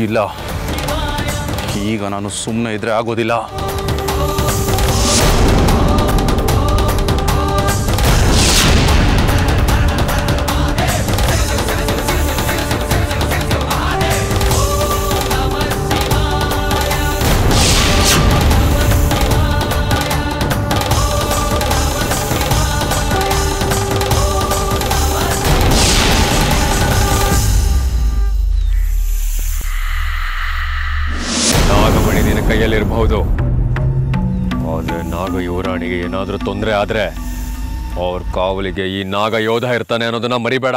ಇಲ್ಲ ಈಗ ನಾನು ಸುಮ್ಮನೆ ಇದ್ರೆ ಆಗೋದಿಲ್ಲ ನಾಗಮಣಿ ನಿನ್ನ ಕೈಯಲ್ಲಿರಬಹುದು ಆದರೆ ನಾಗ ಯುವರಾಣಿಗೆ ಏನಾದರೂ ತೊಂದರೆ ಆದ್ರೆ ಅವ್ರ ಕಾವಲಿಗೆ ಈ ನಾಗ ಯೋಧ ಇರ್ತಾನೆ ಅನ್ನೋದನ್ನ ಮರಿಬೇಡ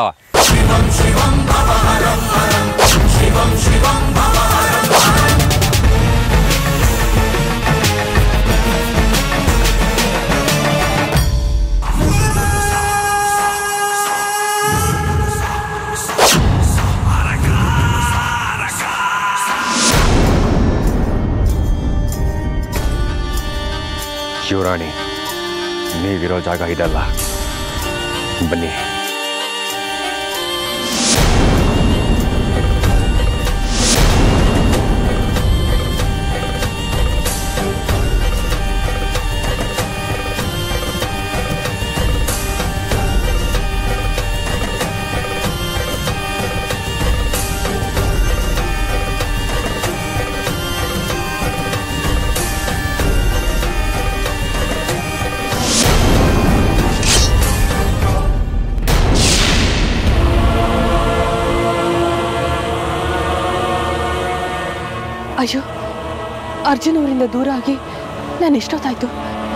ಯುವರಾಣಿ ನೀವಿರೋ ಜಾಗ ಇದಲ್ಲ ಬನ್ನಿ ಅಯ್ಯೋ ಅರ್ಜುನ್ ಅವರಿಂದ ದೂರ ಆಗಿ ನಾನು ಎಷ್ಟೊತ್ತಾಯ್ತು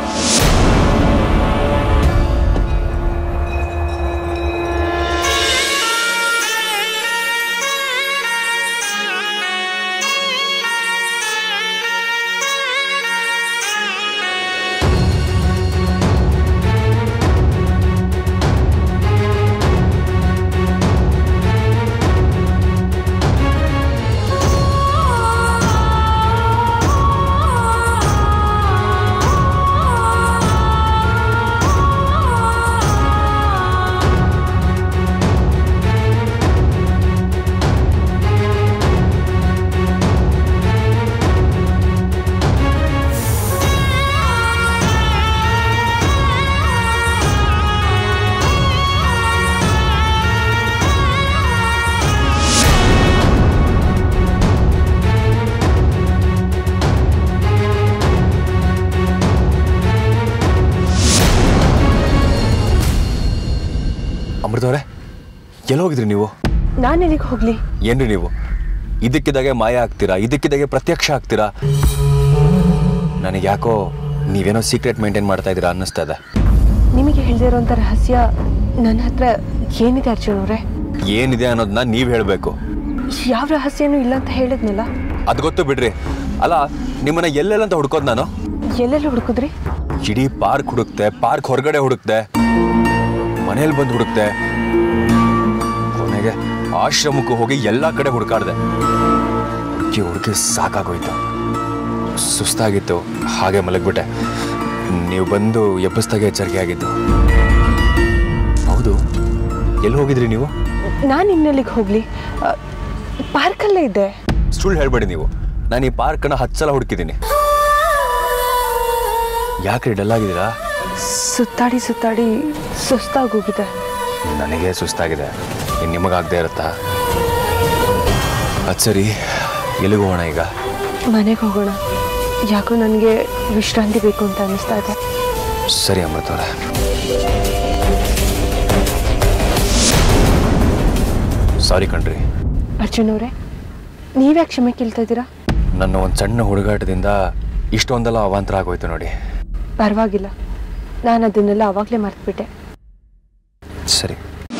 ಅಮೃತವ್ರೆ ಎಲ್ಲಿ ಹೋಗಿದ್ರಿ ನೀವು ನಾನು ಎಲ್ಲಿಗೆ ಹೋಗ್ಲಿ ಏನ್ರಿ ನೀವು ಇದಕ್ಕಿದ್ದಾಗೆ ಮಾಯ ಆಗ್ತೀರಾ ಇದಕ್ಕಿದ್ದಾಗೆ ಪ್ರತ್ಯಕ್ಷ ಆಗ್ತೀರಾ ನನಗೆ ಯಾಕೋ ನೀವೇನೋ ಸೀಕ್ರೆಟ್ ಮೇಂಟೈನ್ ಮಾಡ್ತಾ ಇದ್ದೀರಾ ಅನ್ನಿಸ್ತಾ ಇದೆ ನಿಮಗೆ ಹೇಳ್ದಿರೋಂಥ ರಹಸ್ಯ ನನ್ನ ಹತ್ರ ಏನಿದೆ ಅರ್ಜುನ್ ಅವರೇ ಏನಿದೆ ಅನ್ನೋದನ್ನ ನೀವು ಹೇಳಬೇಕು ಯಾವ ರಹಸ್ಯನೂ ಇಲ್ಲ ಅಂತ ಹೇಳಿದ್ನಲ್ಲ ಅದು ಗೊತ್ತು ಬಿಡ್ರಿ ಅಲ್ಲ ನಿಮ್ಮನ್ನ ಎಲ್ಲೆಲ್ಲ ಅಂತ ಹುಡ್ಕೋದು ನಾನು ಎಲ್ಲೆಲ್ಲ ಹುಡುಕಿದ್ರಿ ಇಡೀ ಪಾರ್ಕ್ ಹುಡುಕ್ತೆ ಪಾರ್ಕ್ ಹೊರಗಡೆ ಹುಡುಕ್ತೆ ಮನೇಲಿ ಬಂದು ಹುಡುಕ್ತೆ ಕೊನೆಗೆ ಆಶ್ರಮಕ್ಕೂ ಹೋಗಿ ಎಲ್ಲ ಕಡೆ ಹುಡುಕಾಡ್ದೆ ಹುಡುಕಿ ಹುಡುಕಿ ಸಾಕಾಗೋಯ್ತು ಸುಸ್ತಾಗಿತ್ತು ಹಾಗೆ ಮಲಗ್ಬಿಟ್ಟೆ ನೀವು ಬಂದು ಎಬ್ಬಿಸ್ದಾಗೆ ಎಚ್ಚರಿಕೆ ಆಗಿದ್ದು ಹೌದು ಎಲ್ಲಿ ಹೋಗಿದ್ರಿ ನೀವು ನಾನು ಇನ್ನೆಲ್ಲಿಗೆ ಹೋಗ್ಲಿ ಆ, ಪಾರ್ಕಲ್ಲೇ ಇದ್ದೆ ಸುಳ್ಳು ಹೇಳ್ಬೇಡಿ ನೀವು ನಾನು ಈ ಪಾರ್ಕನ್ನ ಹತ್ತು ಸಲ ಹುಡುಕಿದ್ದೀನಿ ಯಾಕ್ರಿ ಡಲ್ ಆಗಿದ್ದೀರಾ ಸುತ್ತಾಡಿ ಸುತ್ತಾಡಿ ಸುಸ್ತಾಗೋಗಿದೆ ನನಗೆ ಸುಸ್ತಾಗಿದೆ ಇನ್ನು ನಿಮಗಾಗದೇ ಇರುತ್ತಾ ಅದು ಸರಿ ಎಲ್ಲಿಗೆ ಹೋಗೋಣ ಈಗ ಮನೆಗೆ ಹೋಗೋಣ ಯಾಕೋ ನನಗೆ ವಿಶ್ರಾಂತಿ ಬೇಕು ಅಂತ ಅನ್ನಿಸ್ತಾ ಇದೆ ಸರಿ ಅಮೃತವ್ರೆ ಸಾರಿ ಕಣ್ರಿ ಅರ್ಜುನ್ ಅವರೇ ನೀವ್ಯಾಕೆ ಕ್ಷಮೆ ಕೇಳ್ತಾ ಇದ್ದೀರಾ ನನ್ನ ಒಂದು ಸಣ್ಣ ಹುಡುಗಾಟದಿಂದ ಇಷ್ಟೊಂದೆಲ್ಲ ಅವಾಂತರ ಆಗೋಯ್ತು ನೋಡಿ ಪರವಾಗಿಲ್ಲ ನಾನು ಅದನ್ನೆಲ್ಲ ಆವಾಗಲೇ ಮರ್ತ್ಬಿಟ್ಟೆ ಸರಿ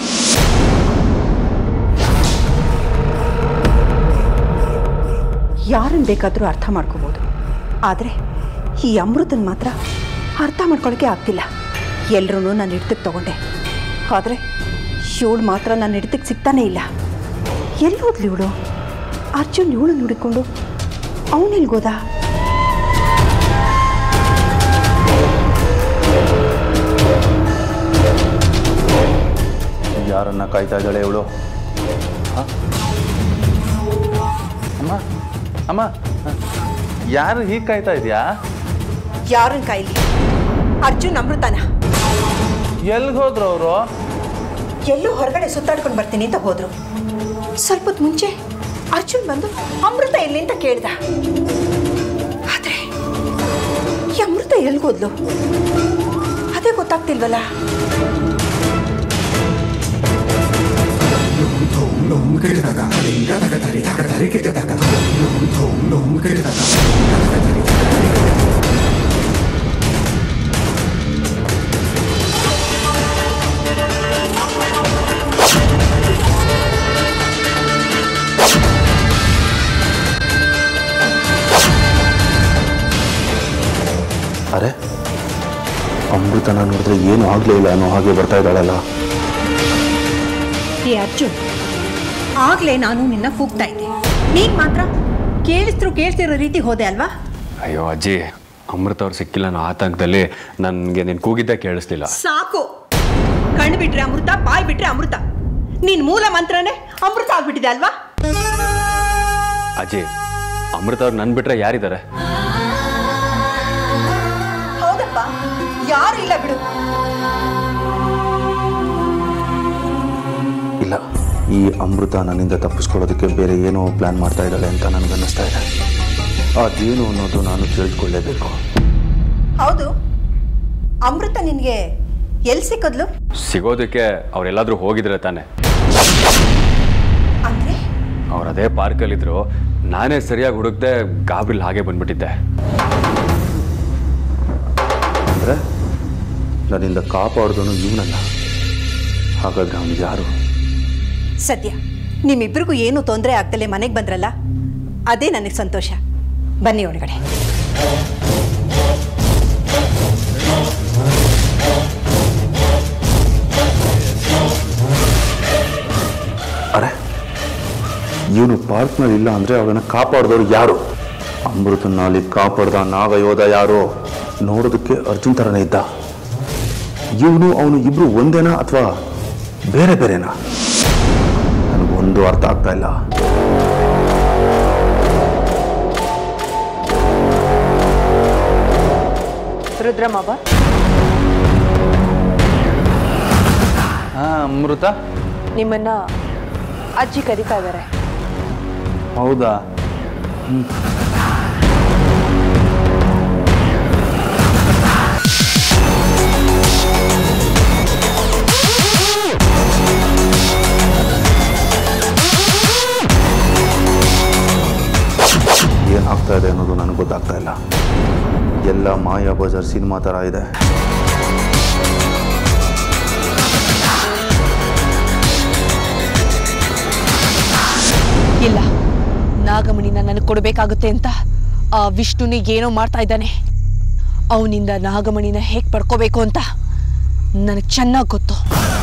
ಯಾರನ್ನು ಬೇಕಾದರೂ ಅರ್ಥ ಮಾಡ್ಕೋಬೋದು ಆದರೆ ಈ ಅಮೃತನ ಮಾತ್ರ ಅರ್ಥ ಮಾಡ್ಕೊಳ್ಳೋಕ್ಕೆ ಆಗ್ತಿಲ್ಲ ಎಲ್ಲರೂ ನಾನು ಹಿಡ್ತಕ್ಕೆ ತಗೊಂಡೆ ಆದರೆ ಇವಳು ಮಾತ್ರ ನನ್ನ ಹಿಡ್ತಕ್ಕೆ ಸಿಗ್ತಾನೇ ಇಲ್ಲ ಎಲ್ಲಿ ಹೋದ್ಲಿ ಇವಳು ಅರ್ಜುನ್ ಇವಳು ನೋಡಿಕೊಂಡು ಅವನೆಲ್ಗೋದ ಯಾರನ್ನ ಕಾಯ್ತಾ ಇದ್ದಾಳೆ ಇವಳು ಅಮ್ಮ ಅಮ್ಮ ಯಾರು ಹೀಗೆ ಕಾಯ್ತಾ ಇದೆಯಾ ಯಾರನ್ ಕಾಯಿಲಿ ಅರ್ಜುನ್ ಅಮೃತನ ಎಲ್ಲಿಗೆ ಹೋದ್ರು ಅವರು ಎಲ್ಲೂ ಹೊರಗಡೆ ಸುತ್ತಾಡ್ಕೊಂಡು ಬರ್ತೀನಿ ಅಂತ ಹೋದ್ರು ಸ್ವಲ್ಪ ಹೊತ್ತು ಮುಂಚೆ ಅರ್ಜುನ್ ಬಂದು ಅಮೃತ ಎಲ್ಲಿ ಅಂತ ಕೇಳ್ದ ಆದ್ರೆ ಈ ಅಮೃತ ಎಲ್ಗೋದ್ಲು ಅದೇ ಗೊತ್ತಾಗ್ತಿಲ್ವಲ್ಲ ಅರೆ ಅಮೃತನ ನೋಡಿದ್ರೆ ಏನು ಆಗಲೇ ಇಲ್ಲ ಅನ್ನೋ ಹಾಗೆ ಬರ್ತಾ ಇದ್ದಾಳಲ್ಲ ಏ ಅರ್ಜುನ್ ಆಗ್ಲೇ ನಾನು ನಿನ್ನ ಕೂಗ್ತಾ ಇದ್ದೆ ನೀನ್ ಮಾತ್ರ ಕೇಳಿಸ್ತ್ರು ಕೇಳ್ತಿರೋ ರೀತಿ ಹೋದೆ ಅಲ್ವಾ ಅಯ್ಯೋ ಅಜ್ಜಿ ಅಮೃತ ಅವ್ರು ಸಿಕ್ಕಿಲ್ಲ ಅನ್ನೋ ಆತಂಕದಲ್ಲಿ ನನಗೆ ನೀನು ಕೂಗಿದ್ದೆ ಕೇಳಿಸ್ಲಿಲ್ಲ ಸಾಕು ಕಣ್ಣು ಬಿಟ್ರೆ ಅಮೃತ ಬಾಯ್ ಬಿಟ್ರೆ ಅಮೃತ ನಿನ್ ಮೂಲ ಮಂತ್ರನೇ ಅಮೃತ ಆಗ್ಬಿಟ್ಟಿದೆ ಅಲ್ವಾ ಅಜ್ಜಿ ಅಮೃತ ಅವ್ರು ನನ್ ಬಿಟ್ರೆ ಯಾರಿದ್ದಾರೆ ಹೌದಪ್ಪ ಯಾರು ಇಲ್ಲ ಬಿಡು ಇಲ್ಲ ಈ ಅಮೃತ ನನ್ನಿಂದ ತಪ್ಪಿಸ್ಕೊಳ್ಳೋದಕ್ಕೆ ಬೇರೆ ಏನೋ ಪ್ಲ್ಯಾನ್ ಮಾಡ್ತಾ ಇದ್ದಾಳೆ ಅಂತ ನನಗನ್ನಿಸ್ತಾ ಇದೆ ಅದೇನು ಅನ್ನೋದು ನಾನು ತಿಳಿದುಕೊಳ್ಳೇಬೇಕು ಹೌದು ಅಮೃತ ನಿನ್ಗೆ ಎಲ್ಲಿ ಸಿಕ್ಕದ್ಲು ಸಿಗೋದಕ್ಕೆ ಅವ್ರೆಲ್ಲಾದ್ರೂ ಹೋಗಿದ್ರೆ ತಾನೆ ಅಂದ್ರೆ ಅವ್ರು ಅದೇ ಪಾರ್ಕಲ್ಲಿದ್ರು ನಾನೇ ಸರಿಯಾಗಿ ಹುಡುಕ್ದೆ ಗಾಬ್ರಿಲ್ ಹಾಗೆ ಬಂದ್ಬಿಟ್ಟಿದ್ದೆ ಅಂದರೆ ನನ್ನಿಂದ ಕಾಪಾಡ್ದವನು ಇವನಲ್ಲ ಹಾಗಾದ್ರೆ ಅವನು ಯಾರು ಸದ್ಯ ನಿಮ್ಮಿಬ್ರಿಗೂ ಏನು ತೊಂದರೆ ಆಗ್ದಲೆ ಮನೆಗೆ ಬಂದ್ರಲ್ಲ ಅದೇ ನನಗೆ ಸಂತೋಷ ಬನ್ನಿ ಒಳಗಡೆ ಅರೆ ಇವನು ಪಾರ್ಕ್ನಲ್ಲಿ ಇಲ್ಲ ಅಂದರೆ ಅವಳನ್ನು ಕಾಪಾಡಿದವರು ಯಾರು ಅಮೃತನ ಅಲ್ಲಿ ಕಾಪಾಡ್ದ ನಾಗಯೋಧ ಯಾರು ನೋಡೋದಕ್ಕೆ ಅರ್ಜುನ್ ಥರನೇ ಇದ್ದ ಇವನು ಅವನು ಇಬ್ರು ಒಂದೇನಾ ಅಥವಾ ಬೇರೆ ಬೇರೆನಾ ನನಗೊಂದು ಅರ್ಥ ಆಗ್ತಾ ಇಲ್ಲ ರುದ್ರಮಾವ ಹಾಂ ಅಮೃತ ನಿಮ್ಮನ್ನ ಅಜ್ಜಿ ಕರಿತಾ ಇದ್ದಾರೆ ಹೌದಾ ಏನಾಗ್ತಾ ಇದೆ ಅನ್ನೋದು ನನಗೆ ಗೊತ್ತಾಗ್ತಾ ಇಲ್ಲ ಎಲ್ಲ ಮಾಯಾ ಬಜಾರ್ ಸಿನಿಮಾ ಥರ ಇದೆ ಇಲ್ಲ ನಾಗಮಣಿನ ನನಗೆ ಕೊಡಬೇಕಾಗುತ್ತೆ ಅಂತ ಆ ವಿಷ್ಣುನಿ ಏನೋ ಮಾಡ್ತಾ ಇದ್ದಾನೆ ಅವನಿಂದ ನಾಗಮಣಿನ ಹೇಗೆ ಪಡ್ಕೋಬೇಕು ಅಂತ ನನಗೆ ಚೆನ್ನಾಗಿ ಗೊತ್ತು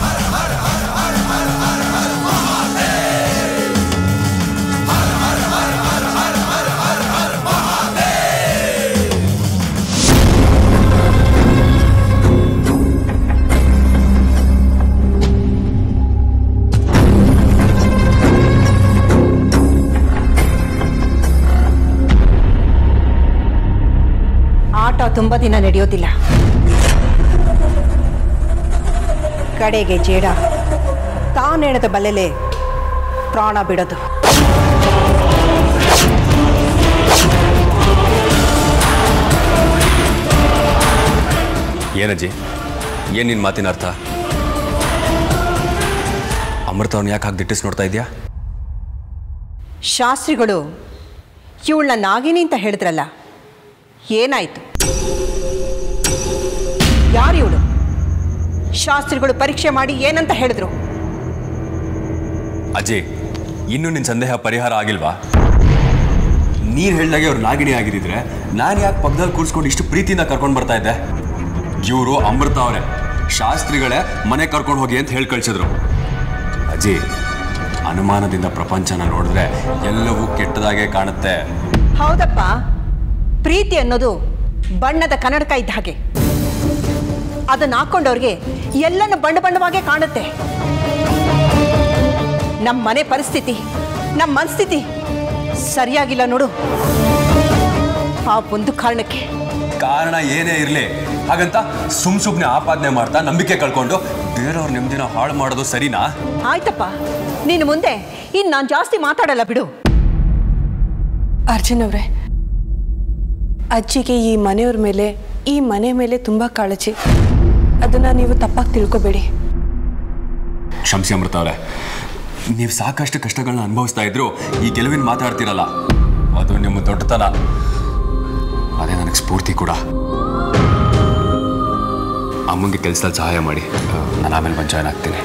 ಆಟ ತುಂಬ ದಿನ ನಡೆಯೋದಿಲ್ಲ ಕಡೆಗೆ ಜೇಡ ತಾನೆಳೆದ ಬಲೆಲೆ ಪ್ರಾಣ ಬಿಡೋದು ಏನಜ್ಜಿ ಏನು ನಿನ್ನ ಮಾತಿನ ಅರ್ಥ ಅಮೃತ ಅವ್ನು ಯಾಕೆ ಹಾಗೆ ದಿಟ್ಟಿಸ್ ನೋಡ್ತಾ ಇದೆಯಾ ಶಾಸ್ತ್ರಿಗಳು ಇವಳನ್ನ ನಾಗಿನಿ ಅಂತ ಹೇಳಿದ್ರಲ್ಲ ಏನಾಯ್ತು ಯಾರು ಇವಳು ಶಾಸ್ತ್ರಿಗಳು ಪರೀಕ್ಷೆ ಮಾಡಿ ಏನಂತ ಹೇಳಿದ್ರು ಅಜ್ಜಿ ಇನ್ನೂ ನಿನ್ನ ಸಂದೇಹ ಪರಿಹಾರ ಆಗಿಲ್ವಾ ನೀನು ಹೇಳ್ದಾಗೆ ಅವ್ರು ನಾಗಿಣಿ ಆಗಿರಿದ್ರೆ ನಾನು ಯಾಕೆ ಪಕ್ಕದಲ್ಲಿ ಕೂರಿಸ್ಕೊಂಡು ಇಷ್ಟು ಪ್ರೀತಿಯಿಂದ ಕರ್ಕೊಂಡು ಬರ್ತಾ ಇದ್ದೆ ಇವರು ಅಮೃತ ಅವರೇ ಶಾಸ್ತ್ರಿಗಳೇ ಮನೆ ಕರ್ಕೊಂಡು ಹೋಗಿ ಅಂತ ಹೇಳಿ ಕಳ್ಸಿದ್ರು ಅಜ್ಜಿ ಅನುಮಾನದಿಂದ ಪ್ರಪಂಚನ ನೋಡಿದ್ರೆ ಎಲ್ಲವೂ ಕೆಟ್ಟದಾಗೆ ಕಾಣುತ್ತೆ ಹೌದಪ್ಪ ಪ್ರೀತಿ ಅನ್ನೋದು ಬಣ್ಣದ ಕನ್ನಡಕ ಇದ್ದ ಹಾಗೆ ಅದನ್ನ ಹಾಕೊಂಡವ್ರಿಗೆ ಎಲ್ಲನೂ ಬಣ್ಣ ಬಣ್ಣವಾಗೇ ಕಾಣುತ್ತೆ ನಮ್ಮ ಮನೆ ಪರಿಸ್ಥಿತಿ ನಮ್ಮ ಮನಸ್ಥಿತಿ ಸರಿಯಾಗಿಲ್ಲ ನೋಡು ಆ ಒಂದು ಕಾರಣಕ್ಕೆ ಕಾರಣ ಏನೇ ಇರಲಿ ಹಾಗಂತ ಸುಮ್ ಸುಮ್ನೆ ಆಪಾದನೆ ಮಾಡ್ತಾ ನಂಬಿಕೆ ಕಳ್ಕೊಂಡು ಬೇರೆಯವ್ರ ನೆಮ್ಮದಿನ ಹಾಳು ಮಾಡೋದು ಸರಿನಾ ಆಯ್ತಪ್ಪ ನೀನು ಮುಂದೆ ಇನ್ನು ನಾನು ಜಾಸ್ತಿ ಮಾತಾಡಲ್ಲ ಬಿಡು ಅರ್ಜುನ್ ಅವರೇ ಅಜ್ಜಿಗೆ ಈ ಮನೆಯವ್ರ ಮೇಲೆ ಈ ಮನೆ ಮೇಲೆ ತುಂಬ ಕಾಳಜಿ ಅದನ್ನು ನೀವು ತಪ್ಪಾಗಿ ತಿಳ್ಕೊಬೇಡಿ ಕ್ಷಮಿಸಿ ಅಮೃತ ಅವರೇ ನೀವು ಸಾಕಷ್ಟು ಕಷ್ಟಗಳನ್ನ ಅನುಭವಿಸ್ತಾ ಇದ್ರು ಈ ಗೆಲುವಿನ ಮಾತಾಡ್ತಿರಲ್ಲ ಅದು ನಿಮ್ಮ ದೊಡ್ಡತನ ಅದೇ ನನಗೆ ಸ್ಫೂರ್ತಿ ಕೂಡ ಅಮ್ಮಂಗೆ ಕೆಲಸದಲ್ಲಿ ಸಹಾಯ ಮಾಡಿ ನಾನು ಆಮೇಲೆ ಬಂದು ಜಾಯ್ನ್ ಆಗ್ತೀನಿ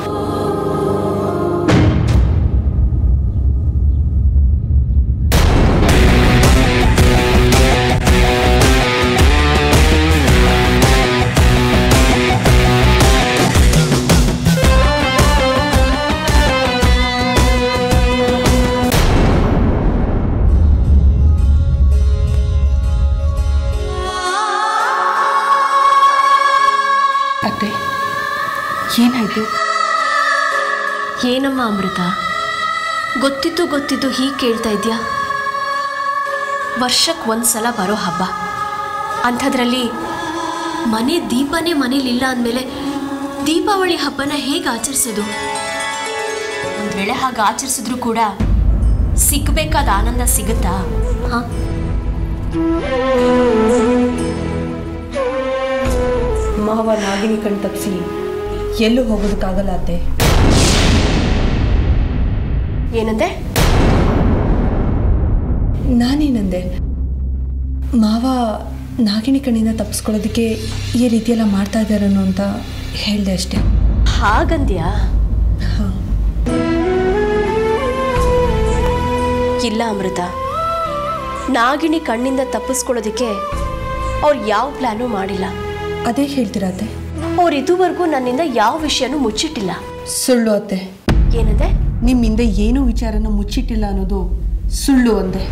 ಅತ್ತೆ ಏನಾಯ್ತು ಏನಮ್ಮ ಅಮೃತ ಗೊತ್ತಿದ್ದು ಗೊತ್ತಿದ್ದು ಹೀಗೆ ಕೇಳ್ತಾ ಇದ್ಯಾ ವರ್ಷಕ್ಕೆ ಒಂದು ಸಲ ಬರೋ ಹಬ್ಬ ಅಂಥದ್ರಲ್ಲಿ ಮನೆ ದೀಪನೇ ಮನೇಲಿಲ್ಲ ಅಂದಮೇಲೆ ದೀಪಾವಳಿ ಹಬ್ಬನ ಹೇಗೆ ಆಚರಿಸೋದು ಒಂದು ವೇಳೆ ಹಾಗೆ ಆಚರಿಸಿದ್ರು ಕೂಡ ಸಿಗಬೇಕಾದ ಆನಂದ ಸಿಗುತ್ತಾ ಹಾಂ ಮಾವ ನಾಗಿನಿ ಕಣ್ ತಪ್ಪಿಸಿ ಎಲ್ಲೂ ಹೋಗೋದಕ್ಕಾಗಲ್ಲ ಅತ್ತೆ ಏನಂದೆ ನಾನೇನಂದೆ ಮಾವ ನಾಗಿನಿ ಕಣ್ಣಿಂದ ತಪ್ಪಿಸ್ಕೊಳ್ಳೋದಕ್ಕೆ ಈ ರೀತಿಯೆಲ್ಲ ಮಾಡ್ತಾ ಇದ್ದಾರನು ಅಂತ ಹೇಳಿದೆ ಅಷ್ಟೇ ಹಾಗಂದ್ಯಾ ಇಲ್ಲ ಅಮೃತ ನಾಗಿಣಿ ಕಣ್ಣಿಂದ ತಪ್ಪಿಸ್ಕೊಳ್ಳೋದಕ್ಕೆ ಅವ್ರು ಯಾವ ಪ್ಲಾನು ಮಾಡಿಲ್ಲ ಅದೇ ಹೇಳ್ತೀರಾ ಅತ್ತೆ ಅವ್ರು ಇದುವರೆಗೂ ನನ್ನಿಂದ ಯಾವ ವಿಷಯನೂ ಮುಚ್ಚಿಟ್ಟಿಲ್ಲ ಸುಳ್ಳು ಅತ್ತೆ ಏನಂದೆ ನಿಮ್ಮಿಂದ ಏನೂ ವಿಚಾರನ ಮುಚ್ಚಿಟ್ಟಿಲ್ಲ ಅನ್ನೋದು ಸುಳ್ಳು ಅಂದೆ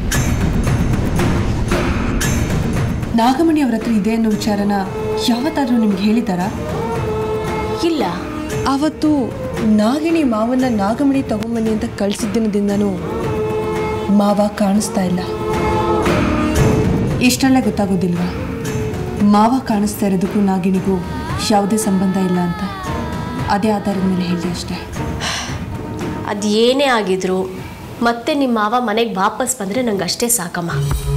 ನಾಗಮಣಿ ಅವ್ರ ಹತ್ರ ಇದೆ ಅನ್ನೋ ವಿಚಾರನ ಯಾವತ್ತಾದ್ರೂ ನಿಮ್ಗೆ ಹೇಳಿದಾರಾ ಇಲ್ಲ ಆವತ್ತು ನಾಗಿಣಿ ಮಾವನ್ನ ನಾಗಮಣಿ ತಗೊಂಬನ್ನಿ ಅಂತ ಕಳಿಸಿದ್ದ ದಿನದಿಂದನೂ ಮಾವ ಕಾಣಿಸ್ತಾ ಇಲ್ಲ ಇಷ್ಟೆಲ್ಲ ಗೊತ್ತಾಗೋದಿಲ್ವಾ ಮಾವ ಕಾಣಿಸ್ತಾ ಇರೋದಕ್ಕೂ ನಾಗಿಣಿಗೂ ಯಾವುದೇ ಸಂಬಂಧ ಇಲ್ಲ ಅಂತ ಅದೇ ಆಧಾರದ ಮೇಲೆ ಹೇಳಿದೆ ಅಷ್ಟೇ ಅದು ಏನೇ ಆಗಿದ್ರು ಮತ್ತೆ ನಿಮ್ಮ ಮಾವ ಮನೆಗೆ ವಾಪಸ್ ಬಂದರೆ ನಂಗೆ ಅಷ್ಟೇ ಸಾಕಮ್ಮ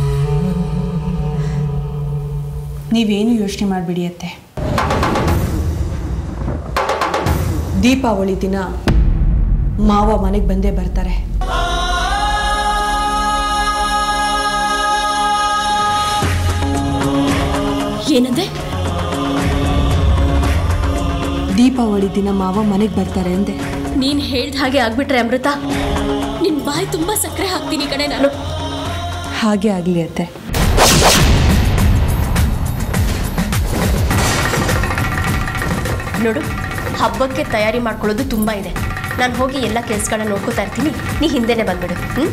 ನೀವೇನು ಯೋಚನೆ ಮಾಡಬೇಡಿ ಅತ್ತೆ ದೀಪಾವಳಿ ದಿನ ಮಾವ ಮನೆಗೆ ಬಂದೇ ಬರ್ತಾರೆ ಏನಂದೆ ದೀಪಾವಳಿ ದಿನ ಮಾವ ಮನೆಗೆ ಬರ್ತಾರೆ ಅಂದೆ ನೀನು ಹೇಳ್ದ ಹಾಗೆ ಆಗ್ಬಿಟ್ರೆ ಅಮೃತ ನಿನ್ನ ಬಾಯಿ ತುಂಬ ಸಕ್ಕರೆ ಹಾಕ್ತೀನಿ ಕಣೆ ನಾನು ಹಾಗೆ ಆಗಲಿ ಅತ್ತೆ ನೋಡು ಹಬ್ಬಕ್ಕೆ ತಯಾರಿ ಮಾಡ್ಕೊಳ್ಳೋದು ತುಂಬ ಇದೆ ನಾನು ಹೋಗಿ ಎಲ್ಲ ಕೆಲಸಗಳನ್ನ ನೋಡ್ಕೋತಾ ಇರ್ತೀನಿ ನೀ ಹಿಂದೆನೇ ಬಂದ್ಬಿಡು ಹ್ಞೂ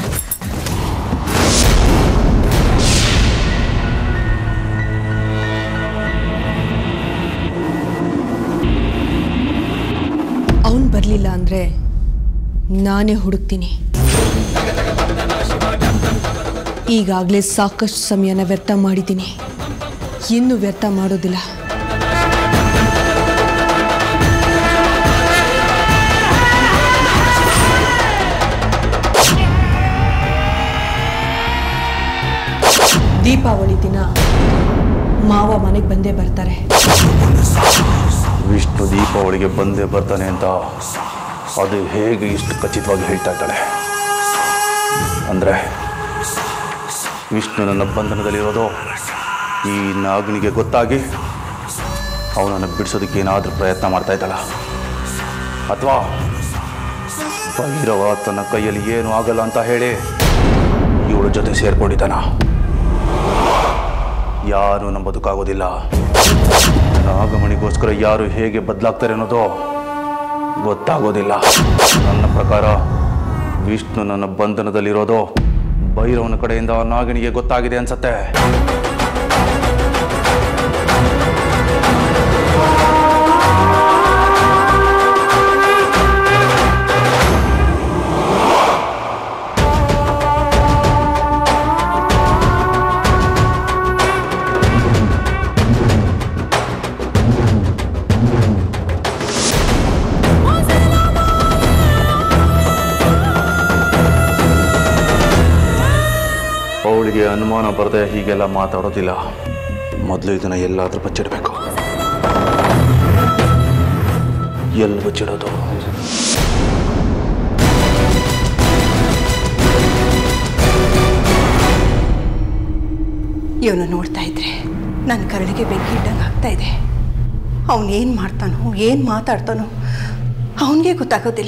ಅವನು ಬರಲಿಲ್ಲ ಅಂದರೆ ನಾನೇ ಹುಡುಕ್ತೀನಿ ಈಗಾಗಲೇ ಸಾಕಷ್ಟು ಸಮಯನ ವ್ಯರ್ಥ ಮಾಡಿದ್ದೀನಿ ಇನ್ನು ವ್ಯರ್ಥ ಮಾಡೋದಿಲ್ಲ ದೀಪಾವಳಿ ದಿನ ಮಾವ ಮನೆಗೆ ಬಂದೇ ಬರ್ತಾರೆ ವಿಷ್ಣು ದೀಪಾವಳಿಗೆ ಬಂದೇ ಬರ್ತಾನೆ ಅಂತ ಅದು ಹೇಗೆ ಇಷ್ಟು ಖಚಿತವಾಗಿ ಹೇಳ್ತಾ ಇದ್ದಾಳೆ ಅಂದರೆ ವಿಷ್ಣು ನನ್ನ ಬಂಧನದಲ್ಲಿರೋದು ಈ ನಾಗನಿಗೆ ಗೊತ್ತಾಗಿ ಅವನನ್ನು ಬಿಡಿಸೋದಕ್ಕೆ ಏನಾದರೂ ಪ್ರಯತ್ನ ಮಾಡ್ತಾ ಇದ್ದಾಳ ಅಥವಾ ಭೈರವ ತನ್ನ ಕೈಯಲ್ಲಿ ಏನು ಆಗಲ್ಲ ಅಂತ ಹೇಳಿ ಇವಳ ಜೊತೆ ಸೇರ್ಕೊಂಡಿದ್ದಾನ ಯಾರು ನಂಬೋದಕ್ಕಾಗೋದಿಲ್ಲ ನಾಗಮಣಿಗೋಸ್ಕರ ಯಾರು ಹೇಗೆ ಬದಲಾಗ್ತಾರೆ ಅನ್ನೋದು ಗೊತ್ತಾಗೋದಿಲ್ಲ ನನ್ನ ಪ್ರಕಾರ ವಿಷ್ಣು ನನ್ನ ಬಂಧನದಲ್ಲಿರೋದು ಭೈರವನ ಕಡೆಯಿಂದ ನಾಗಿಣಿಗೆ ಗೊತ್ತಾಗಿದೆ ಅನ್ಸತ್ತೆ ಅನುಮಾನ ಬರದೆ ಹೀಗೆಲ್ಲ ಮಾತಾಡೋದಿಲ್ಲ ಮೊದಲು ಇದನ್ನು ಎಲ್ಲಾದ್ರೂ ಬಚ್ಚಿಡಬೇಕು ಎಲ್ಲಿ ಬಚ್ಚಿಡೋದು ಇವನು ನೋಡ್ತಾ ಇದ್ರೆ ನನ್ನ ಕರಳಿಗೆ ಬೆಂಕಿ ಇದ್ದಂಗೆ ಆಗ್ತಾ ಇದೆ ಅವನು ಏನು ಮಾಡ್ತಾನೋ ಏನು ಮಾತಾಡ್ತಾನೋ ಅವನಿಗೆ ಗೊತ್ತಾಗೋದಿಲ್ಲ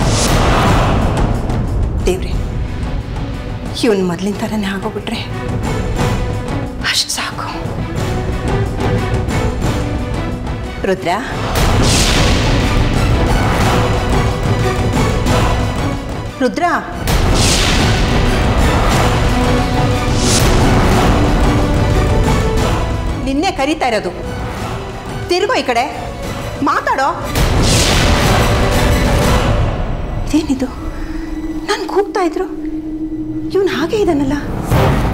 ದೇವ್ರೆ ಇವನು ಮೊದಲಿನ ಥರನೇ ಆಗೋಗ್ಬಿಟ್ರೆ ಅಷ್ಟು ಸಾಕು ರುದ್ರ ರುದ್ರ ನಿನ್ನೆ ಕರೀತಾ ಇರೋದು ತಿರುಗೋ ಈ ಕಡೆ ಮಾತಾಡೋ ಇದೇನಿದು ನಾನು ಕೂಗ್ತಾ ಇದ್ರು ಇವನು ಹಾಗೆ ಇದ್ದಾನಲ್ಲ